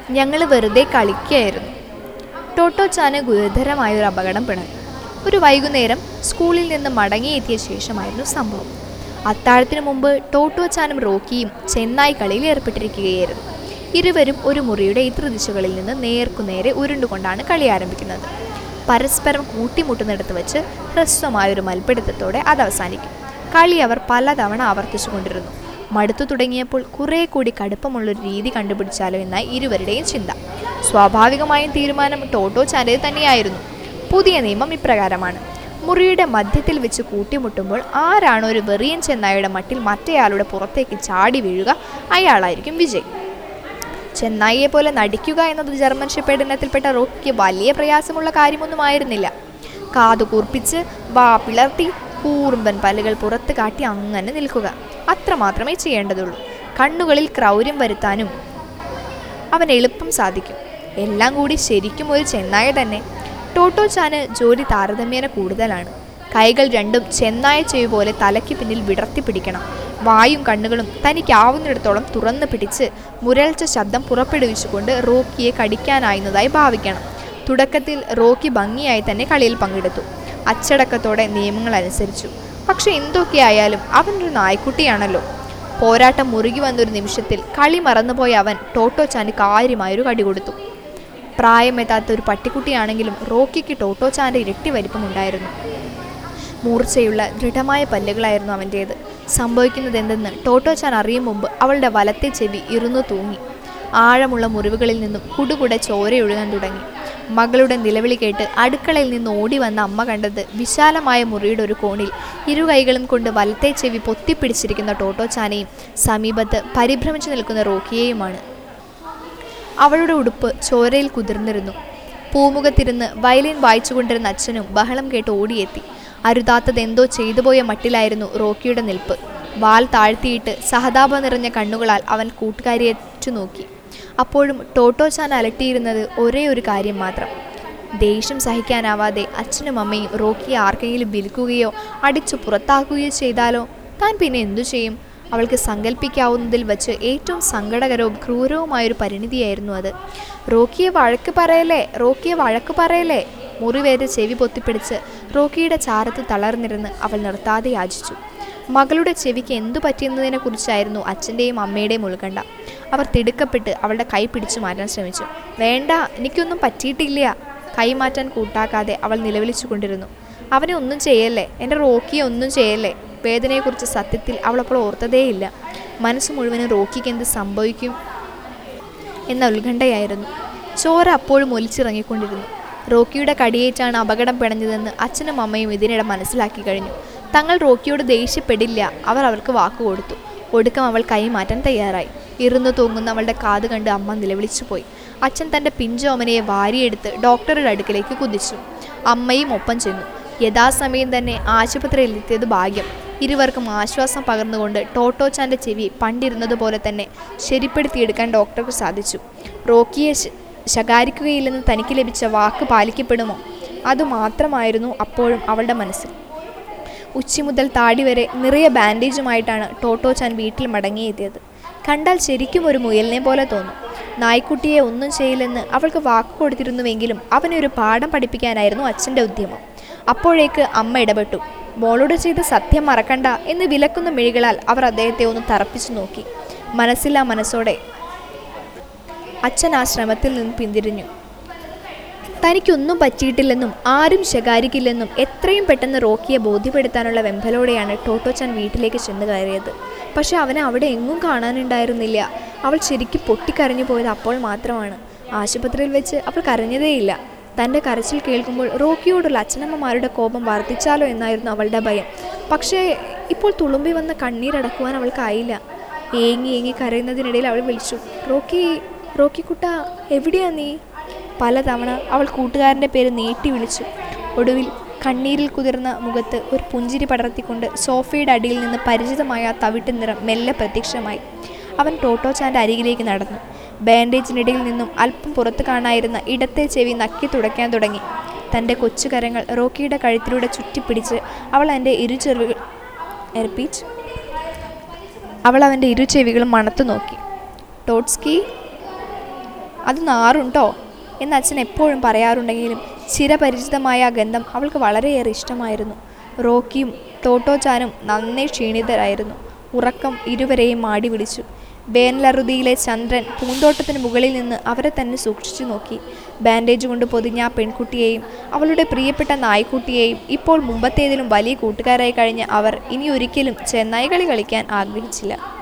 ഞങ്ങൾ വെറുതെ കളിക്കുകയായിരുന്നു ടോട്ടോ ചാന് ഗുരുതരമായ ഒരു അപകടം പിണങ്ങി ഒരു വൈകുന്നേരം സ്കൂളിൽ നിന്ന് മടങ്ങിയെത്തിയ ശേഷമായിരുന്നു സംഭവം അത്താഴത്തിനു മുമ്പ് ടോട്ടോ ചാനും റോക്കിയും ചെന്നായി കളിയിൽ ഏർപ്പെട്ടിരിക്കുകയായിരുന്നു ഇരുവരും ഒരു മുറിയുടെ എതിർദിശകളിൽ നിന്ന് നേർക്കുനേരെ ഉരുണ്ടുകൊണ്ടാണ് കളി ആരംഭിക്കുന്നത് പരസ്പരം കൂട്ടിമുട്ടുന്നിടത്ത് വെച്ച് ഹ്രസ്വമായൊരു മൽപ്പിടുത്തത്തോടെ അത് അവസാനിക്കും കളി അവർ പലതവണ ആവർത്തിച്ചു കൊണ്ടിരുന്നു മടുത്തു തുടങ്ങിയപ്പോൾ കുറേ കൂടി കടുപ്പമുള്ളൊരു രീതി കണ്ടുപിടിച്ചാലോ എന്നായി ഇരുവരുടെയും ചിന്ത സ്വാഭാവികമായും തീരുമാനം ടോട്ടോ ചാൻ്റേത് തന്നെയായിരുന്നു പുതിയ നിയമം ഇപ്രകാരമാണ് മുറിയുടെ മധ്യത്തിൽ വെച്ച് കൂട്ടിമുട്ടുമ്പോൾ ആരാണോ ഒരു വെറിയൻ ചെന്നായുടെ മട്ടിൽ മറ്റേയാളുടെ പുറത്തേക്ക് ചാടി വീഴുക അയാളായിരിക്കും വിജയ് ചെന്നായിയെ പോലെ നടിക്കുക എന്നത് ജർമ്മൻ ഷെപ്പേഡ് ഇനത്തിൽപ്പെട്ട റോക്കിക്ക് വലിയ പ്രയാസമുള്ള കാര്യമൊന്നും ആയിരുന്നില്ല കാതു കൂർപ്പിച്ച് വാ പിളർത്തി കൂറുമ്പൻ പല്ലുകൾ പുറത്ത് കാട്ടി അങ്ങനെ നിൽക്കുക അത്ര മാത്രമേ ചെയ്യേണ്ടതുള്ളൂ കണ്ണുകളിൽ ക്രൗര്യം വരുത്താനും അവൻ എളുപ്പം സാധിക്കും എല്ലാം കൂടി ശരിക്കും ഒരു ചെന്നായ തന്നെ ടോട്ടോ ചാന് ജോലി താരതമ്യേന കൂടുതലാണ് കൈകൾ രണ്ടും ചെന്നായ ചെവി പോലെ തലയ്ക്ക് പിന്നിൽ വിടർത്തി പിടിക്കണം വായും കണ്ണുകളും തനിക്കാവുന്നിടത്തോളം തുറന്നു പിടിച്ച് മുരൾച്ച ശബ്ദം പുറപ്പെടുവിച്ചുകൊണ്ട് റോക്കിയെ കടിക്കാനായുന്നതായി ഭാവിക്കണം തുടക്കത്തിൽ റോക്കി ഭംഗിയായി തന്നെ കളിയിൽ പങ്കെടുത്തു അച്ചടക്കത്തോടെ നിയമങ്ങൾ അനുസരിച്ചു പക്ഷെ എന്തൊക്കെയായാലും അവനൊരു നായ്ക്കുട്ടിയാണല്ലോ പോരാട്ടം മുറുകി വന്നൊരു നിമിഷത്തിൽ കളി മറന്നുപോയ അവൻ ടോട്ടോ ചാന് കാര്യമായൊരു കടി കൊടുത്തു പ്രായമെത്താത്ത ഒരു പട്ടിക്കുട്ടിയാണെങ്കിലും റോക്കിക്ക് ടോട്ടോ ചാൻ്റെ ഇരട്ടി വലിപ്പമുണ്ടായിരുന്നു മൂർച്ചയുള്ള ദൃഢമായ പല്ലുകളായിരുന്നു അവൻ്റേത് സംഭവിക്കുന്നത് എന്തെന്ന് ടോട്ടോ ചാൻ അറിയും മുമ്പ് അവളുടെ വലത്തെ ചെവി ഇരുന്നു തൂങ്ങി ആഴമുള്ള മുറിവുകളിൽ നിന്നും കുടുകുടെ ചോരയൊഴുകാൻ തുടങ്ങി മകളുടെ നിലവിളി കേട്ട് അടുക്കളയിൽ നിന്ന് ഓടി വന്ന അമ്മ കണ്ടത് വിശാലമായ മുറിയുടെ ഒരു കോണിൽ ഇരു കൈകളും കൊണ്ട് വലത്തെ ചെവി പൊത്തിപ്പിടിച്ചിരിക്കുന്ന ടോട്ടോ ചാനയും സമീപത്ത് പരിഭ്രമിച്ചു നിൽക്കുന്ന റോക്കിയെയുമാണ് അവളുടെ ഉടുപ്പ് ചോരയിൽ കുതിർന്നിരുന്നു പൂമുഖത്തിരുന്ന് വയലിൻ വായിച്ചുകൊണ്ടിരുന്ന അച്ഛനും ബഹളം കേട്ട് ഓടിയെത്തി അരുതാത്തതെന്തോ ചെയ്തുപോയ മട്ടിലായിരുന്നു റോക്കിയുടെ നിൽപ്പ് വാൽ താഴ്ത്തിയിട്ട് സഹതാപം നിറഞ്ഞ കണ്ണുകളാൽ അവൻ കൂട്ടുകാരിയെ നോക്കി അപ്പോഴും ടോട്ടോ ചാൻ അലട്ടിയിരുന്നത് ഒരേ ഒരു കാര്യം മാത്രം ദേഷ്യം സഹിക്കാനാവാതെ അച്ഛനും അമ്മയും റോക്കിയെ ആർക്കെങ്കിലും വിൽക്കുകയോ അടിച്ചു പുറത്താക്കുകയോ ചെയ്താലോ താൻ പിന്നെ എന്തു ചെയ്യും അവൾക്ക് സങ്കല്പിക്കാവുന്നതിൽ വച്ച് ഏറ്റവും സങ്കടകരവും ക്രൂരവുമായൊരു പരിണിതിയായിരുന്നു അത് റോക്കിയെ വഴക്ക് പറയലേ റോക്കിയെ വഴക്ക് പറയലേ മുറിവേറ്റ് ചെവി പൊത്തിപ്പിടിച്ച് റോക്കിയുടെ ചാരത്ത് തളർന്നിരുന്ന് അവൾ നിർത്താതെ യാചിച്ചു മകളുടെ ചെവിക്ക് എന്തു പറ്റിയെന്നതിനെക്കുറിച്ചായിരുന്നു അച്ഛൻ്റെയും അമ്മയുടെയും ഉത്കണ്ഠ അവർ തിടുക്കപ്പെട്ട് അവളുടെ കൈ പിടിച്ചു മാറ്റാൻ ശ്രമിച്ചു വേണ്ട എനിക്കൊന്നും പറ്റിയിട്ടില്ല കൈ മാറ്റാൻ കൂട്ടാക്കാതെ അവൾ നിലവിളിച്ചു കൊണ്ടിരുന്നു അവനെ ഒന്നും ചെയ്യല്ലേ എൻ്റെ റോക്കിയെ ഒന്നും ചെയ്യല്ലേ വേദനയെക്കുറിച്ച് സത്യത്തിൽ അവൾ അപ്പോൾ ഓർത്തതേയില്ല മനസ്സ് മുഴുവനും റോക്കിക്ക് എന്ത് സംഭവിക്കും എന്ന ഉത്കണ്ഠയായിരുന്നു ചോര അപ്പോഴും ഒലിച്ചിറങ്ങിക്കൊണ്ടിരുന്നു റോക്കിയുടെ കടിയേറ്റാണ് അപകടം പിണഞ്ഞതെന്ന് അച്ഛനും അമ്മയും ഇതിനിടെ മനസ്സിലാക്കി കഴിഞ്ഞു തങ്ങൾ റോക്കിയോട് ദേഷ്യപ്പെടില്ല അവർ അവർക്ക് വാക്കു കൊടുത്തു ഒടുക്കം അവൾ കൈ മാറ്റാൻ തയ്യാറായി ഇരുന്നു തൂങ്ങുന്ന അവളുടെ കാത് കണ്ട് അമ്മ നിലവിളിച്ചു പോയി അച്ഛൻ തൻ്റെ പിഞ്ചോമനയെ വാരിയെടുത്ത് ഡോക്ടറുടെ അടുക്കലേക്ക് കുതിച്ചു അമ്മയും ഒപ്പം ചെന്നു യഥാസമയം തന്നെ ആശുപത്രിയിൽ എത്തിയത് ഭാഗ്യം ഇരുവർക്കും ആശ്വാസം പകർന്നുകൊണ്ട് ടോട്ടോ ചാൻ്റെ ചെവി പണ്ടിരുന്നതുപോലെ തന്നെ ശരിപ്പെടുത്തിയെടുക്കാൻ ഡോക്ടർക്ക് സാധിച്ചു റോക്കിയെ ശ- ശകാരിക്കുകയില്ലെന്ന് തനിക്ക് ലഭിച്ച വാക്ക് പാലിക്കപ്പെടുമോ അതുമാത്രമായിരുന്നു അപ്പോഴും അവളുടെ മനസ്സിൽ ഉച്ചി മുതൽ താടി വരെ നിറയെ ബാൻഡേജുമായിട്ടാണ് ടോട്ടോ ചാൻ വീട്ടിൽ മടങ്ങിയെത്തിയത് കണ്ടാൽ ശരിക്കും ഒരു മുയലിനെ പോലെ തോന്നും നായ്ക്കുട്ടിയെ ഒന്നും ചെയ്യില്ലെന്ന് അവൾക്ക് വാക്ക് കൊടുത്തിരുന്നുവെങ്കിലും അവനെ ഒരു പാഠം പഠിപ്പിക്കാനായിരുന്നു അച്ഛൻ്റെ ഉദ്യമം അപ്പോഴേക്ക് അമ്മ ഇടപെട്ടു മോളോട് ചെയ്ത സത്യം മറക്കണ്ട എന്ന് വിലക്കുന്ന മിഴികളാൽ അവർ അദ്ദേഹത്തെ ഒന്ന് തറപ്പിച്ചു നോക്കി മനസ്സില്ലാ മനസ്സോടെ അച്ഛൻ ആ ശ്രമത്തിൽ നിന്ന് പിന്തിരിഞ്ഞു തനിക്കൊന്നും പറ്റിയിട്ടില്ലെന്നും ആരും ശകാരിക്കില്ലെന്നും എത്രയും പെട്ടെന്ന് റോക്കിയെ ബോധ്യപ്പെടുത്താനുള്ള വെമ്പലോടെയാണ് ടോട്ടോച്ചാൻ വീട്ടിലേക്ക് ചെന്ന് കയറിയത് പക്ഷെ അവനെ അവിടെ എങ്ങും കാണാനുണ്ടായിരുന്നില്ല അവൾ ശരിക്കും പൊട്ടിക്കരഞ്ഞു പോയത് അപ്പോൾ മാത്രമാണ് ആശുപത്രിയിൽ വെച്ച് അവൾ കരഞ്ഞതേയില്ല തൻ്റെ കരച്ചിൽ കേൾക്കുമ്പോൾ റോക്കിയോടുള്ള അച്ഛനമ്മമാരുടെ കോപം വർദ്ധിച്ചാലോ എന്നായിരുന്നു അവളുടെ ഭയം പക്ഷേ ഇപ്പോൾ തുളുമ്പി വന്ന കണ്ണീരടക്കുവാൻ അവൾക്കായില്ല ഏങ്ങി ഏങ്ങി കരയുന്നതിനിടയിൽ അവൾ വിളിച്ചു റോക്കി റോക്കിക്കുട്ട എവിടെയാ നീ പലതവണ അവൾ കൂട്ടുകാരൻ്റെ പേര് നീട്ടി വിളിച്ചു ഒടുവിൽ കണ്ണീരിൽ കുതിർന്ന മുഖത്ത് ഒരു പുഞ്ചിരി പടർത്തിക്കൊണ്ട് സോഫയുടെ അടിയിൽ നിന്ന് പരിചിതമായ ആ തവിട്ട് നിറം മെല്ലെ പ്രത്യക്ഷമായി അവൻ ടോട്ടോച്ചാൻ്റെ അരികിലേക്ക് നടന്നു ബാൻഡേജിനിടയിൽ നിന്നും അല്പം പുറത്ത് കാണായിരുന്ന ഇടത്തെ ചെവി നക്കി തുടയ്ക്കാൻ തുടങ്ങി തൻ്റെ കൊച്ചു കരങ്ങൾ റോക്കിയുടെ കഴുത്തിലൂടെ ചുറ്റിപ്പിടിച്ച് അവൾ എൻ്റെ ഇരു ചെറുകൾ റിപ്പീറ്റ് അവൾ അവൻ്റെ ഇരു ചെവികളും മണത്തു നോക്കി ടോട്സ്കി അത് നാറുണ്ടോ എന്ന് അച്ഛൻ എപ്പോഴും പറയാറുണ്ടെങ്കിലും ചിരപരിചിതമായ ആ ഗന്ധം അവൾക്ക് വളരെയേറെ ഇഷ്ടമായിരുന്നു റോക്കിയും ടോട്ടോച്ചാനും നന്നേ ക്ഷീണിതരായിരുന്നു ഉറക്കം ഇരുവരെയും മാടി പിടിച്ചു വേനലറുതിയിലെ ചന്ദ്രൻ പൂന്തോട്ടത്തിന് മുകളിൽ നിന്ന് അവരെ തന്നെ സൂക്ഷിച്ചു നോക്കി ബാൻഡേജ് കൊണ്ട് പൊതിഞ്ഞ ആ പെൺകുട്ടിയെയും അവളുടെ പ്രിയപ്പെട്ട നായ്ക്കുട്ടിയെയും ഇപ്പോൾ മുമ്പത്തേതിലും വലിയ കൂട്ടുകാരായി കഴിഞ്ഞ അവർ ഇനി ഒരിക്കലും ചെന്നായി കളി കളിക്കാൻ ആഗ്രഹിച്ചില്ല